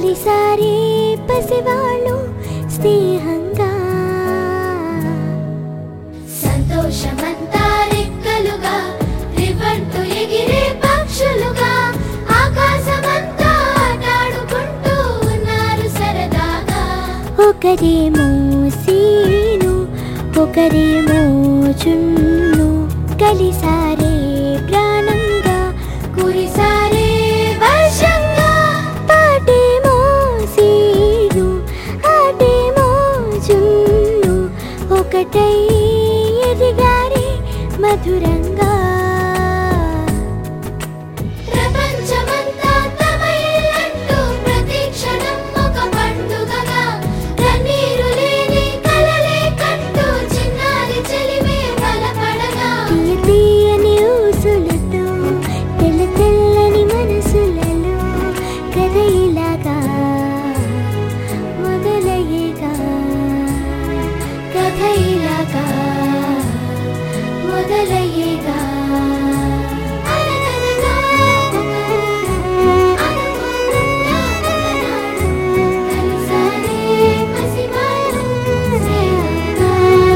కలిసారే పసివాళ్ళు స్నేహంగా సంతోషమంతా రెక్కలుగా రివ్వంటూ ఎగిరే పక్షులుగా ఆకాశమంతా ఆటాడుకుంటూ ఉన్నారు సరదాగా ఒకరేమో సీను ఒకరేమో చున్ను కలిసారే ప్రాణంగా కురిసారే వర్షంగా పాటేమో సీను ఆటేమో చున్ను ఒకటై ఎదిగారే మధురంగా ప్రపంచమంతా తమ ఇల్లంటూ ప్రతి క్షణం ఒక పండుగగా కన్నీరు లేని కలలే కంటూ చిన్నారి చెలిమే బలపడగా తీయ తీయని ఊసులతో తెల్ల తెల్లని మనసులలో కథ ఇలాగా మొదలయ్యేగా కథ ఇలాగా మొదలయ్యేగా అనగనగా అనుకోకుండా ఒకనాడు కలిసారే పసివాళ్ళు స్నేహంగా.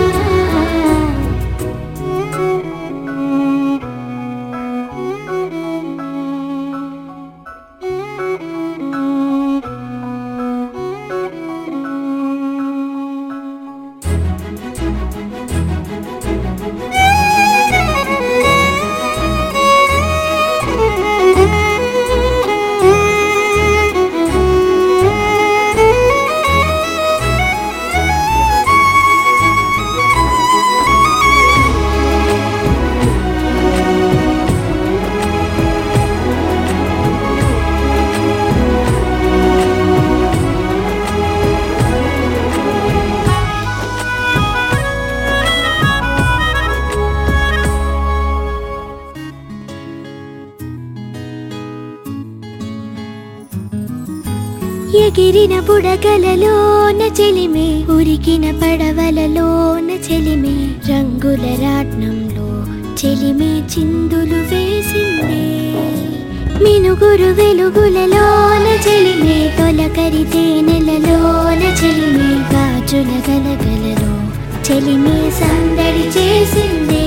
ఎగిరిన బుడగలలోన చెలిమే ఉరికిన పడవలలోన చెలిమే రంగుల రాట్నంలో చెలిమే చిందులు వేసిందే మినుగురు వెలుగులలోన చెలిమే తొలకరి తేనెలలోన చెలిమే గాజుల గలగలలో చెలిమే సందడి చేసిందే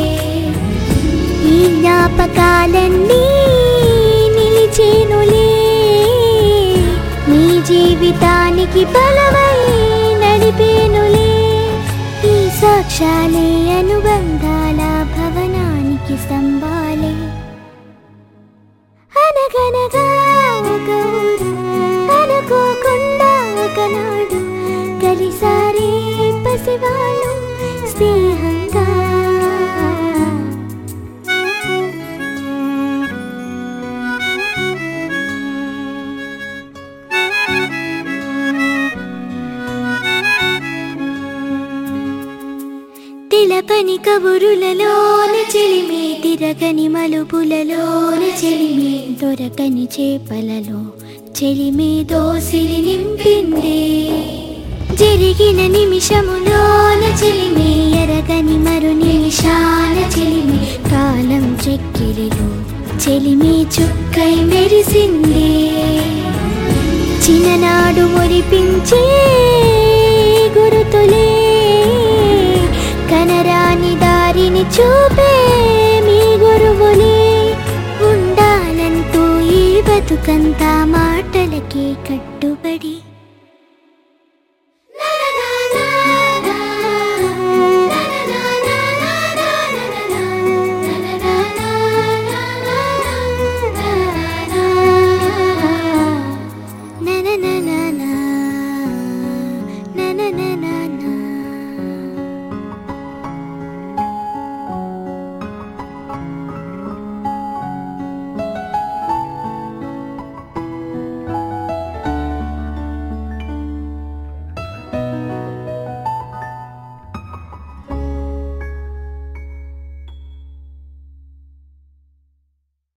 ఈ జ్ఞాపకాలన్నీ నిలిచేనులే నీ జీవితానికి బలమై నడిపేనులే ఈ సాక్ష్యాలే అనుబంధాల భవనానికి స్తంభాలే అనగనగా ఒక ఊరు అనుకోకుండా ఒకనాడు కలిసారే పసివాళ్ళు స్నేహంగా తెలపని కబురులలోన చెలిమే తిరగని మలుపులలోన చెలిమే దొరకని చేపలలో చెలిమే దోసిలి నింపిందే జరిగిన నిమిషములోన చెలిమే ఎరగని మరు నిమిషాల చెలిమే కాలం చెక్కిలిలో చెలిమే చుక్కై మెరిసిందే చిన్ననాడు మురిపించే గురుతులే కనరాని దారిని చూపే మీ గురువులే ఉండాలంటూ ఈ బతుకంతా మాటలకే కట్టుబడి na na na na na na na na na